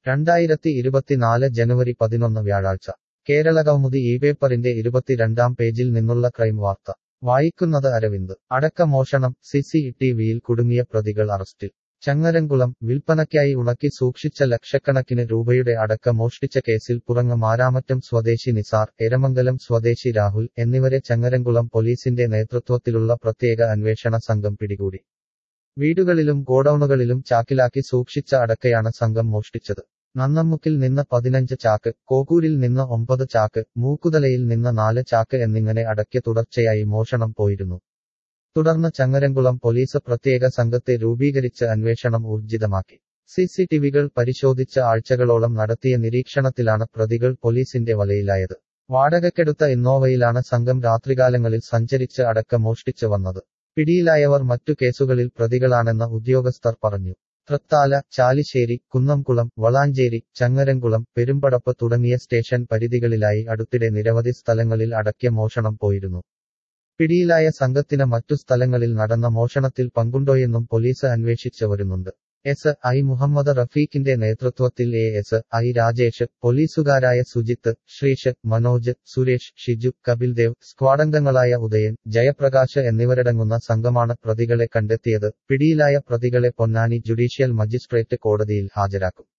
രണ്ടായിരത്തി ഇരുപത്തിനാല് ജനുവരി പതിനൊന്ന് വ്യാഴാഴ്ച കേരളകൗമുദി ഈ പേപ്പറിന്റെ ഇരുപത്തിരണ്ടാം പേജിൽ നിന്നുള്ള ക്രൈം വാർത്ത വായിക്കുന്നത് അരവിന്ദ് അടക്ക മോഷണം സിസി ടിവിയിൽ കുടുങ്ങിയ പ്രതികൾ അറസ്റ്റിൽ ചങ്ങരംകുളം വിൽപ്പനയ്ക്കായി ഉണക്കി സൂക്ഷിച്ച ലക്ഷക്കണക്കിന് രൂപയുടെ അടക്ക മോഷ്ടിച്ച കേസിൽ പുറങ്ങ് മാരാമറ്റം സ്വദേശി നിസാർ എരമംഗലം സ്വദേശി രാഹുൽ എന്നിവരെ ചങ്ങരംകുളം പോലീസിന്റെ നേതൃത്വത്തിലുള്ള പ്രത്യേക അന്വേഷണ സംഘം പിടികൂടി വീടുകളിലും ഗോഡൌണുകളിലും ചാക്കിലാക്കി സൂക്ഷിച്ച അടക്കയാണ് സംഘം മോഷ്ടിച്ചത് നന്നമ്മുക്കിൽ നിന്ന് പതിനഞ്ച് ചാക്ക് കോക്കൂരിൽ നിന്ന് ഒമ്പത് ചാക്ക് മൂക്കുതലയിൽ നിന്ന് നാല് ചാക്ക് എന്നിങ്ങനെ അടയ്ക്ക് തുടർച്ചയായി മോഷണം പോയിരുന്നു തുടർന്ന് ചങ്ങരംകുളം പോലീസ് പ്രത്യേക സംഘത്തെ രൂപീകരിച്ച് അന്വേഷണം ഊർജിതമാക്കി സിസിടിവികൾ പരിശോധിച്ച ആഴ്ചകളോളം നടത്തിയ നിരീക്ഷണത്തിലാണ് പ്രതികൾ പോലീസിന്റെ വലയിലായത് വാടകയ്ക്കെടുത്ത ഇന്നോവയിലാണ് സംഘം രാത്രികാലങ്ങളിൽ സഞ്ചരിച്ച് അടക്ക മോഷ്ടിച്ചു വന്നത് പിടിയിലായവർ മറ്റു കേസുകളിൽ പ്രതികളാണെന്ന് ഉദ്യോഗസ്ഥർ പറഞ്ഞു തൃത്താല ചാലിശ്ശേരി കുന്നംകുളം വളാഞ്ചേരി ചങ്ങരംകുളം പെരുമ്പടപ്പ് തുടങ്ങിയ സ്റ്റേഷൻ പരിധികളിലായി അടുത്തിടെ നിരവധി സ്ഥലങ്ങളിൽ അടക്കിയ മോഷണം പോയിരുന്നു പിടിയിലായ സംഘത്തിന് മറ്റു സ്ഥലങ്ങളിൽ നടന്ന മോഷണത്തിൽ പങ്കുണ്ടോയെന്നും പോലീസ് അന്വേഷിച്ചു വരുന്നുണ്ട് എസ് ഐ മുഹമ്മദ് റഫീഖിന്റെ നേതൃത്വത്തിൽ എ എസ് ഐ രാജേഷ് പോലീസുകാരായ സുജിത്ത് ശ്രീഷ് മനോജ് സുരേഷ് ഷിജു കപിൽദേവ് സ്ക്വാഡംഗങ്ങളായ ഉദയൻ ജയപ്രകാശ് എന്നിവരടങ്ങുന്ന സംഘമാണ് പ്രതികളെ കണ്ടെത്തിയത് പിടിയിലായ പ്രതികളെ പൊന്നാനി ജുഡീഷ്യൽ മജിസ്ട്രേറ്റ് കോടതിയിൽ ഹാജരാക്കും